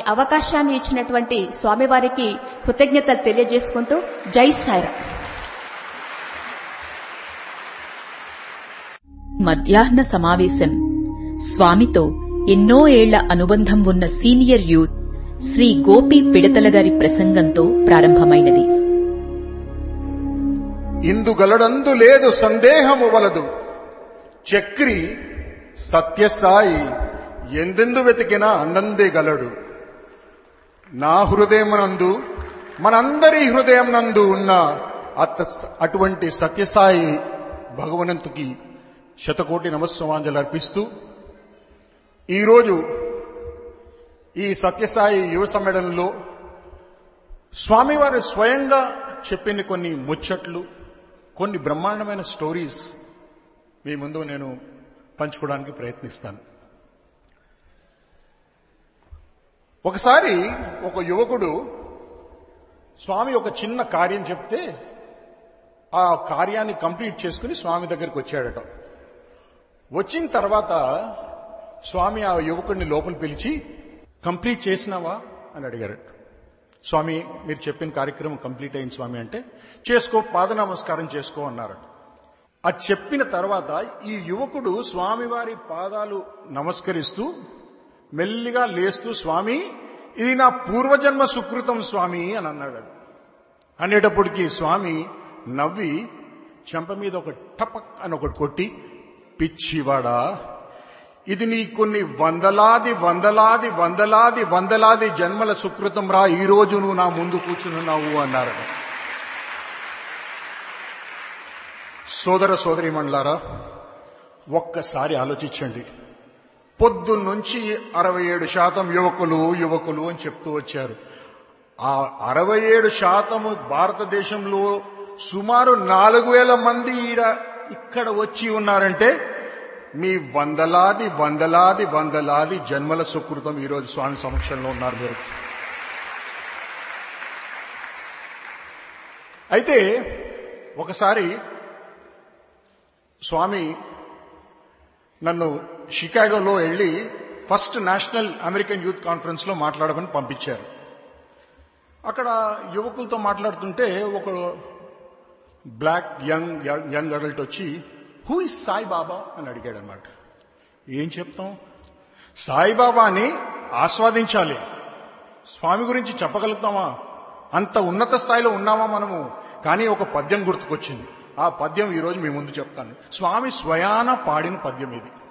అవకాశాన్ని ఇచ్చినటువంటి స్వామివారికి కృతజ్ఞతలు తెలియజేసుకుంటూ జై సాయిరా మధ్యాహ్న సమావేశం స్వామితో ఎన్నో ఏళ్ల అనుబంధం ఉన్న సీనియర్ యూత్ శ్రీ గోపి పిడతల గారి ప్రసంగంతో ప్రారంభమైనది ఇందు గలడందు లేదు సందేహము వలదు చక్రి సత్యసాయి ఎందెందు వెతికినా అన్నందే గలడు నా హృదయమునందు మనందరి హృదయం నందు ఉన్న అత అటువంటి సత్యసాయి భగవనంతుకి శతకోటి నమస్సమాంజలు అర్పిస్తూ ఈరోజు ఈ సత్యసాయి యువ సమ్మేళనంలో స్వామివారు స్వయంగా చెప్పిన కొన్ని ముచ్చట్లు కొన్ని బ్రహ్మాండమైన స్టోరీస్ మీ ముందు నేను పంచుకోవడానికి ప్రయత్నిస్తాను ఒకసారి ఒక యువకుడు స్వామి ఒక చిన్న కార్యం చెప్తే ఆ కార్యాన్ని కంప్లీట్ చేసుకుని స్వామి దగ్గరికి వచ్చాడట వచ్చిన తర్వాత స్వామి ఆ యువకుడిని లోపల పిలిచి కంప్లీట్ చేసినావా అని అడిగారు స్వామి మీరు చెప్పిన కార్యక్రమం కంప్లీట్ అయింది స్వామి అంటే చేసుకో పాద నమస్కారం చేసుకో అన్నారట అది చెప్పిన తర్వాత ఈ యువకుడు స్వామివారి పాదాలు నమస్కరిస్తూ మెల్లిగా లేస్తూ స్వామి ఇది నా పూర్వజన్మ సుకృతం స్వామి అని అన్నాడు అనేటప్పటికీ స్వామి నవ్వి చెంప మీద ఒక టపక్ అని ఒకటి కొట్టి పిచ్చివాడా ఇది నీ కొన్ని వందలాది వందలాది వందలాది వందలాది జన్మల సుకృతం రా ఈ రోజు నువ్వు నా ముందు కూర్చున్నావు అన్నారు సోదర సోదరి మండలారా ఒక్కసారి ఆలోచించండి పొద్దున్నుంచి అరవై ఏడు శాతం యువకులు యువకులు అని చెప్తూ వచ్చారు ఆ అరవై ఏడు శాతము భారతదేశంలో సుమారు నాలుగు వేల మంది ఈడ ఇక్కడ వచ్చి ఉన్నారంటే మీ వందలాది వందలాది వందలాది జన్మల సుకృతం ఈరోజు స్వామి సమక్షంలో ఉన్నారు మీరు అయితే ఒకసారి స్వామి నన్ను షికాగోలో వెళ్ళి first national American youth conference లో మాట్లాడమని పంపించారు అక్కడ యువకులతో మాట్లాడుతుంటే ఒక బ్లాక్ యంగ్ యంగ్ అడల్ట్ వచ్చి హూ ఇస్ సాయిబాబా అని అడిగాడు అనమాట ఏం చెప్తాం సాయిబాబాని ఆస్వాదించాలి స్వామి గురించి చెప్పగలుగుతామా అంత ఉన్నత స్థాయిలో ఉన్నామా మనము కానీ ఒక పద్యం గుర్తుకొచ్చింది ఆ పద్యం ఈరోజు మీ ముందు చెప్తాను స్వామి స్వయాన పాడిన పద్యం ఇది